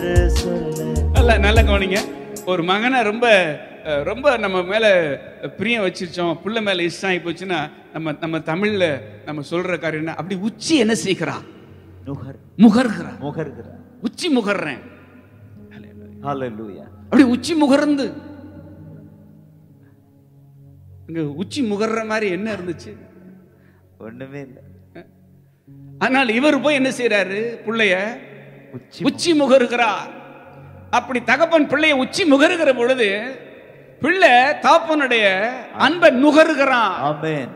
என்று சொல்ல நல்ல நல்ல கவனிங்க ஒரு மகனை ரொம்ப அஹ், ரொம்ப நம்ம மேல பிரியம் வச்சிருச்சோம் புள்ள மேல இஷ்டம் ஆகி போச்சுன்னா நம்ம நம்ம தமிழ்ல நம்ம சொல்ற காரியம் என்ன அப்படி உச்சி என்ன செய்கிறா நுகர் முகர்கிறா முகர்கிறார் உச்சி முகர்றேன் ஹalleluya அப்படி உச்சி முகர்ந்து இங்க உச்சி முகர்ற மாதிரி என்ன இருந்துச்சு ஒண்ணுமே இல்ல ஆனால் இவர் போய் என்ன செய்றாரு புள்ளைய உச்சி உச்சி முகருகிறார் அப்படி தகப்பன் பிள்ளைய உச்சி முகருகிற பொழுது பிள்ளை தாப்பனுடைய அன்பை நுகருகிறான் ஆமென்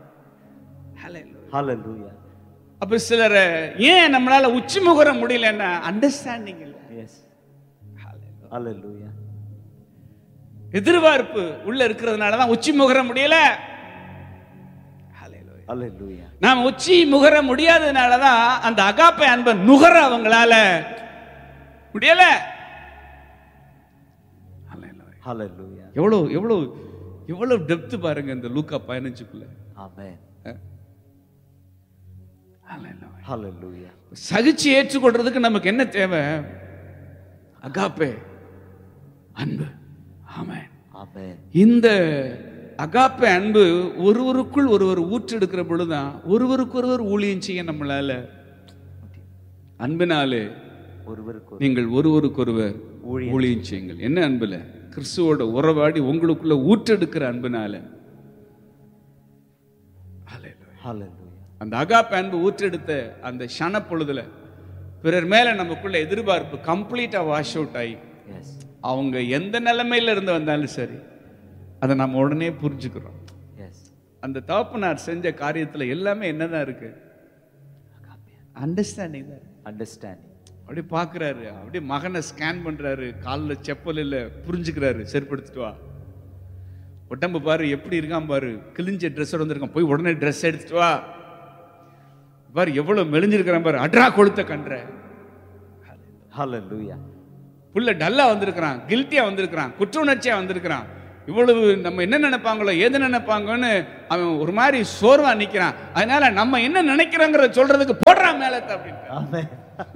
ஹalleluya அப்ப சிலரை ஏன் நம்மளால உச்சி முகர முடியலன்னா அண்டர்ஸ்டாண்டிங் இல்ல எஸ் ஹalleluya எதிர்பார்ப்பு உள்ள இருக்கிறதுனால தான் உச்சி முகர முடியல ஹalleluya நாம் உச்சி முகர முடியாததுனால தான் அந்த அகாப்பை அன்பை நுகர அவங்களால முடியல ஹalleluya எவ்வளவு எவ்வளவு எவ்வளவு டெப்த் பாருங்க இந்த லூக்கா பதினஞ்சுக்குள்ள ஆமென் ஹalleluya சகிச்சு ஏற்றுக்கொள்றதுக்கு நமக்கு என்ன தேவை அகாப்பே அன்பு ஆமென் ஆமென் இந்த அகாப்பே அன்பு ஒருவருக்குள் ஒருவர் ஊற்றெடுக்கிற பொழுதுதான் ஒருவருக்கொருவர் ஊழியம் செய்ய நம்மளால அன்பினாலே ஒருவருக்கு ஒரு நீங்கள் ஒருவருக்கொருவர் ஊழியம் ஊழியம் செய்யுங்கள் என்ன அன்புல கிறிஸ்துவோட உறவாடி உங்களுக்குள்ள ஊற்றெடுக்கிற அன்புனால ஹalleluya அந்த அகாப்பே அன்பு ஊற்றெடுத்த அந்த ஷன பொழுதுல பிறர் மேல நமக்குள்ள எதிர்பார்ப்பு கம்ப்ளீட்டா வாஷ் அவுட் ஆகி எஸ் அவங்க எந்த நிலைமையில இருந்து வந்தாலும் சரி அதை நம்ம உடனே புரிஞ்சுக்கிறோம் எஸ் அந்த தகப்பனார் செஞ்ச காரியத்துல எல்லாமே என்னதான் இருக்கு அண்டர்ஸ்டாண்டிங் தான் இருக்கு. அண்டர்ஸ்டாண்டிங் அப்படியே பார்க்கறாரு அப்படியே மகனை ஸ்கேன் பண்றாரு காலில் செப்பல் இல்லை புரிஞ்சுக்கிறாரு செருப்படுத்திட்டு வா உடம்பு பாரு எப்படி இருக்கான் பாரு கிழிஞ்ச ட்ரெஸ்ஸோட வந்திருக்கான் போய் உடனே ட்ரெஸ் எடுத்துட்டு வா பாரு எவ்வளவு மெலிஞ்சிருக்கிறான் பாரு அட்ரா கொளுத்த கன்ற ஹalleluya புள்ள டல்லா வந்திருக்கிறான் கில்ட்டியா வந்திருக்கிறான் குற்ற உணர்ச்சியா வந்திருக்கிறான் இவ்வளவு நம்ம என்ன நினைப்பாங்களோ எது நினைப்பாங்கன்னு அவன் ஒரு மாதிரி சோர்வா நிக்கிறான் அதனால நம்ம என்ன நினைக்கிறோங்கிறத சொல்றதுக்கு போடுறான் மேலத்தை அப்படின்னு ஆமென்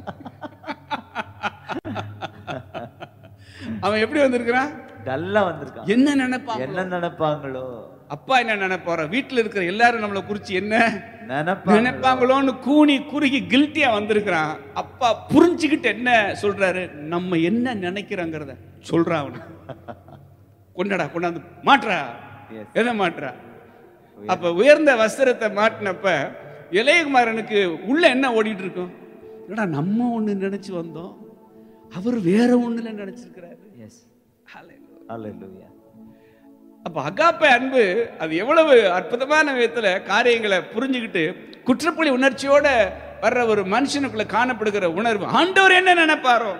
அவன் எப்படி வந்திருக்கிறான் நல்லா வந்திருக்கான் என்ன நினைப்பான் என்ன நினைப்பாங்களோ அப்பா என்ன நினைப்பாரோ வீட்டுல இருக்கிற எல்லாரும் நம்மளை குறிச்சு என்ன நினைப்பாங்க நினைப்பாங்களோன்னு கூனி குறுகி கில்ட்டியா வந்திருக்கிறான் அப்பா புரிஞ்சுக்கிட்டு என்ன சொல்றாரு நம்ம என்ன நினைக்கிறோங்கிறத சொல்றான் அவனுக்கு கொண்டாடா கொண்டாந்து மாட்றா Yes. எதை மாட்றா அப்ப உயர்ந்த வஸ்திரத்தை மாட்டினப்ப இளையகுமாரனுக்கு உள்ள என்ன ஓடிட்டு இருக்கும் என்னடா நம்ம ஒண்ணு நினைச்சு வந்தோம் அவர் வேற ஒண்ணுல நினைச்சிருக்கிறாரு எஸ் ஹalleluya அப்ப அகாப்பை அன்பு அது எவ்வளவு அற்புதமான விதத்துல காரியங்களை புரிஞ்சுக்கிட்டு குற்றப்புலி உணர்ச்சியோட வர்ற ஒரு மனுஷனுக்குள்ள காணப்படுகிற உணர்வு ஆண்டவர் என்ன நினைப்பாரோ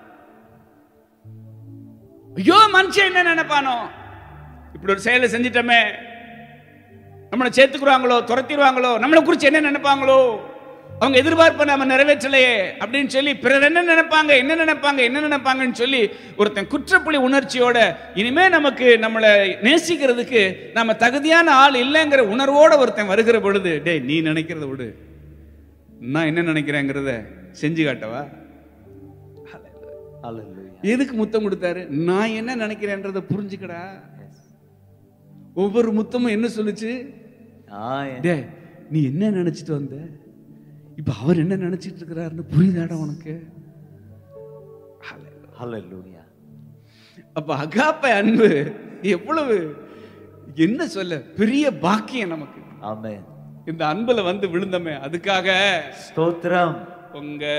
ஐயோ மனுஷன் என்ன நினைப்பானோ இப்படி ஒரு செயலை செஞ்சிட்டோமே நம்மளை சேர்த்துக்குறாங்களோ துரத்திடுவாங்களோ நம்மளை குறிச்சு என்ன நினைப்பாங்களோ அவங்க எதிர்பார்ப்பை நம்ம நிறைவேற்றலையே அப்படின்னு சொல்லி பிறர் என்ன நினைப்பாங்க என்ன நினைப்பாங்க என்ன நினைப்பாங்கன்னு சொல்லி ஒருத்தன் குற்றப்புலி உணர்ச்சியோட இனிமே நமக்கு நம்மளை நேசிக்கிறதுக்கு நம்ம தகுதியான ஆள் இல்லைங்கிற உணர்வோட ஒருத்தன் வருகிற பொழுது டேய் நீ நினைக்கிறத விடு நான் என்ன நினைக்கிறேங்கிறத செஞ்சு காட்டவா ஹalleluya எதுக்கு முத்தம் கொடுத்தாரு நான் என்ன நினைக்கிறேன்றதை புரிஞ்சுக்கடா எஸ் ஒவ்வொரு முத்தமும் என்ன சொல்லுச்சு ஆ டே நீ என்ன நினைச்சிட்டு வந்த இப்ப அவர் என்ன நினைச்சிட்டு இருக்கிறாருன்னு புரியுதாடா உனக்கு ஹalleluya அப்ப அகாப்பை அன்பு எவ்வளவு என்ன சொல்ல பெரிய பாக்கியம் நமக்கு ஆமென் இந்த அன்புல வந்து விழுந்தமே அதுக்காக ஸ்தோத்திரம் உங்க